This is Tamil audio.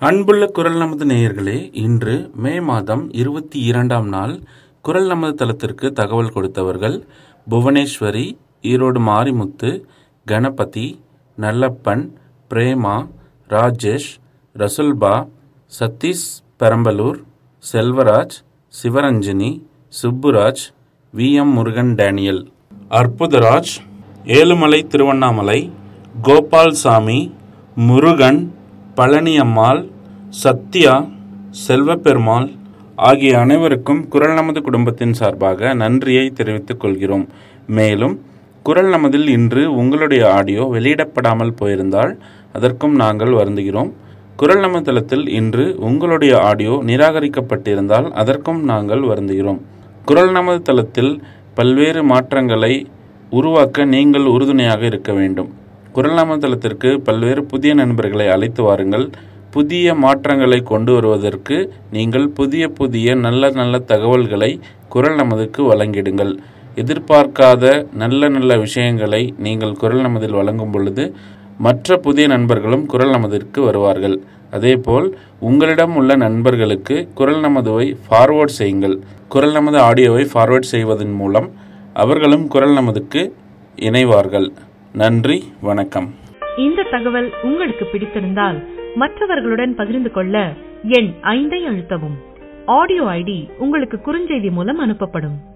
அன்புள்ள குரல் நமது நேயர்களே இன்று மே மாதம் இருபத்தி இரண்டாம் நாள் குரல் நமது தளத்திற்கு தகவல் கொடுத்தவர்கள் Bhuvaneswari Erode Marimuthu Ganapathi Nallappan Prema Rajesh Rasulba Sathish Perambalur Selvaraj Sivaranjini Subburaj V M Murugan Daniel Arputharaj Ezhumalai Tiruvannamalai Gopalsamy Murugan Palaniammal Sathya Selvaperumal ஆகிய அனைவருக்கும் குரல் நமது குடும்பத்தின் சார்பாக நன்றியை தெரிவித்துக் கொள்கிறோம் மேலும் குரல் நமதில் இன்று உங்களுடைய ஆடியோ வெளியிடப்படாமல் போயிருந்தால் அதற்கும் நாங்கள் வருந்துகிறோம் குரல் நமது தளத்தில் இன்று உங்களுடைய ஆடியோ நிராகரிக்கப்பட்டிருந்தால் அதற்கும் நாங்கள் வருந்துகிறோம் குரல் நமது தளத்தில் பல்வேறு மாற்றங்களை உருவாக்க நீங்கள் உறுதுணையாக இருக்க வேண்டும் குரல் நமது தளத்திற்கு பல்வேறு புதிய நண்பர்களை அழைத்து வாருங்கள் புதிய மாற்றங்களை கொண்டு வருவதற்கு நீங்கள் புதிய புதிய நல்ல நல்ல தகவல்களை குரல் நமதுக்கு வழங்கிடுங்கள் எதிர்பார்க்காத நல்ல நல்ல விஷயங்களை நீங்கள் குரல் நமதில் வழங்கும் பொழுது மற்ற புதிய நண்பர்களும் குரல் நமதிற்கு வருவார்கள் அதேபோல் உங்களிடம் உள்ள நண்பர்களுக்கு குரல் நமதுவை ஃபார்வேர்ட் செய்யுங்கள் குரல் நமது ஆடியோவை ஃபார்வேர்ட் செய்வதன் மூலம் அவர்களும் குரல் நமதுக்கு இணைவார்கள் நன்றி வணக்கம் இந்த தகவல் உங்களுக்கு பிடித்திருந்தால் மற்றவர்களுடன் பகிர்ந்து கொள்ள எண் ஐந்தை அழுத்தவும் ஆடியோ ஐடி உங்களுக்கு குறுஞ்செய்தி மூலம் அனுப்பப்படும்